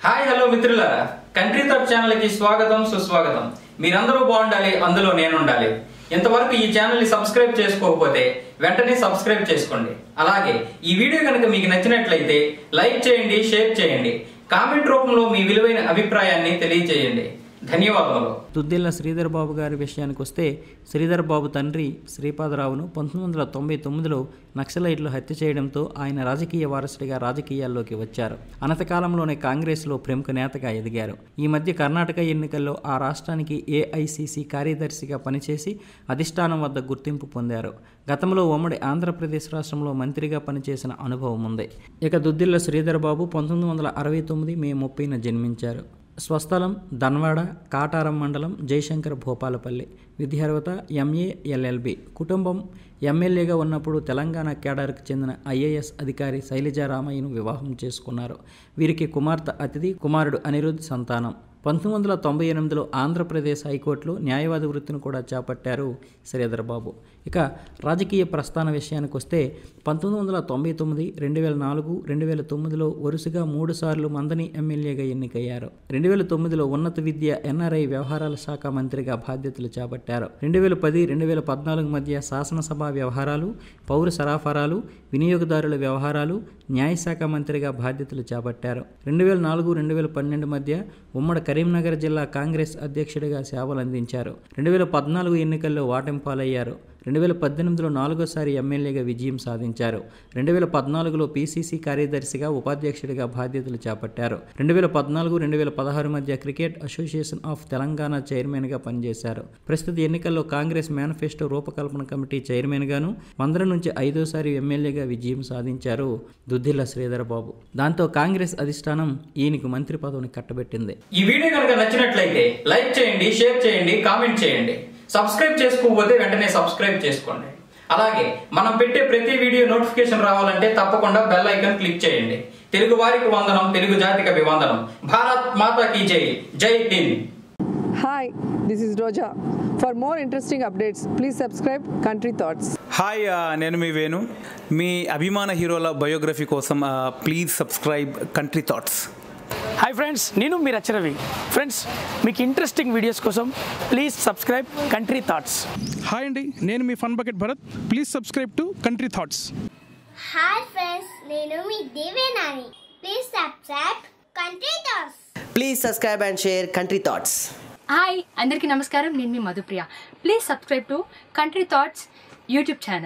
Hi hello మిత్రులారా country top channel కి స్వాగతం సుస్వాగతం మీరందరూ బాగుండాలి అందులో నేను ఉండాలి ఇంతవరకు ఈ ఛానల్ ని సబ్స్క్రైబ్ చేసుకోకపోతే వెంటనే సబ్స్క్రైబ్ చేసుకోండి అలాగే ఈ వీడియో కనుక మీకు నచ్చినట్లయితే లైక్ చేయండి షేర్ చేయండి కామెంట్ రూపంలో మీ విలువైన అభిప్రాయాన్ని తెలియజేయండి ధన్యవాదములు దుద్దిల్ల శ్రీధర్ బాబు గారి విషయానికి వస్తే శ్రీధర్ బాబు తండ్రి శ్రీపాదరావును పంతొమ్మిది వందల తొంభై తొమ్మిదిలో నక్సలైట్లు హత్య చేయడంతో ఆయన రాజకీయ వారసుడిగా రాజకీయాల్లోకి వచ్చారు అనతకాలంలోనే కాంగ్రెస్లో ప్రముఖ నేతగా ఎదిగారు ఈ మధ్య కర్ణాటక ఎన్నికల్లో ఆ రాష్ట్రానికి ఏఐసిసి కార్యదర్శిగా పనిచేసి అధిష్టానం వద్ద గుర్తింపు పొందారు గతంలో ఉమ్మడి ఆంధ్రప్రదేశ్ రాష్ట్రంలో మంత్రిగా పనిచేసిన అనుభవం ఉంది ఇక దుద్దిల్ల శ్రీధర్ బాబు పంతొమ్మిది వందల అరవై తొమ్మిది మే ముప్పైన జన్మించారు స్వస్థలం ధన్వాడ కాటారం మండలం జయశంకర్ భూపాలపల్లి విద్యార్హత ఎంఏ ఎల్ఎల్బి కుటుంబం ఎమ్మెల్యేగా ఉన్నప్పుడు తెలంగాణ కేడర్కు చెందిన ఐఏఎస్ అధికారి శైలజా రామయ్యను వివాహం చేసుకున్నారు వీరికి కుమార్తె అతిథి కుమారుడు అనిరుద్ సంతానం పంతొమ్మిది వందల తొంభై ఎనిమిదిలో ఆంధ్రప్రదేశ్ హైకోర్టులో న్యాయవాది వృత్తిని కూడా చేపట్టారు శ్రీధర్ బాబు ఇక రాజకీయ ప్రస్థాన విషయానికి వస్తే పంతొమ్మిది వందల తొంభై తొమ్మిది రెండు వేల నాలుగు రెండు వేల తొమ్మిదిలో వరుసగా మూడు సార్లు మందని ఎమ్మెల్యేగా ఎన్నికయ్యారు రెండు వేల తొమ్మిదిలో ఉన్నత విద్య ఎన్ఆర్ఐ వ్యవహారాల శాఖ మంత్రిగా బాధ్యతలు చేపట్టారు రెండు వేల పది రెండు వేల పద్నాలుగు మధ్య శాసనసభ వ్యవహారాలు పౌర సరఫరాలు వినియోగదారుల వ్యవహారాలు న్యాయశాఖ మంత్రిగా బాధ్యతలు చేపట్టారు రెండు వేల నాలుగు రెండు వేల పన్నెండు మధ్య ఉమ్మడి కరీంనగర్ జిల్లా కాంగ్రెస్ అధ్యక్షుడిగా సేవలు అందించారు రెండు వేల పద్నాలుగు ఎన్నికల్లో వాటంపాలయ్యారు రెండు వేల పద్దెనిమిదిలో నాలుగోసారి ఎమ్మెల్యేగా విజయం సాధించారు రెండు వేల పద్నాలుగులో పీసీసీ కార్యదర్శిగా ఉపాధ్యక్షుడిగా బాధ్యతలు చేపట్టారు రెండు వేల పద్నాలుగు రెండు వేల పదహారు మధ్య క్రికెట్ అసోసియేషన్ ఆఫ్ తెలంగాణ చైర్మన్గా పనిచేశారు ప్రస్తుత ఎన్నికల్లో కాంగ్రెస్ మేనిఫెస్టో రూపకల్పన కమిటీ చైర్మన్గాను వందల నుంచి ఐదోసారి ఎమ్మెల్యేగా విజయం సాధించారు దుద్దిల్ల శ్రీధర్ బాబు దాంతో కాంగ్రెస్ అధిష్టానం ఈయనకు మంత్రి పదవిని కట్టబెట్టింది ఈ వీడియో కనుక నచ్చినట్లయితే లైక్ చేయండి షేర్ చేయండి కామెంట్ చేయండి సబ్స్క్రైబ్ చేసుకోకపోతే వెంటనే సబ్స్క్రైబ్ చేసుకోండి అలాగే మనం పెట్టే ప్రతి వీడియో నోటిఫికేషన్ రావాలంటే తప్పకుండా బెల్ ఐకాన్ క్లిక్ చేయండి తెలుగు వారికి వందనం తెలుగు జాతికి అభివందనం భారత్ మాతా కీ జై జై Hind Hi, this is Roja. For more interesting updates, please subscribe Country Thoughts. Hi ఆ, నేను మీ వేణు మీ అభిమాన హీరోల బయోగ్రఫీ కోసం ఆ, please subscribe country thoughts hi friends నేను మీ రచరవి ఫ్రెండ్స్ మీకు ఇంట్రెస్టింగ్ వీడియోస్ కోసం please subscribe country thoughts hi అండి నేను మీ fun bucket Bharat please subscribe to country thoughts hi friends నేను మీ Devenani please subscribe country thoughts Please subscribe and share Country Thoughts. Hi అందరికీ నమస్కారం నేను మీ Madhupriya please subscribe to country thoughts YouTube channel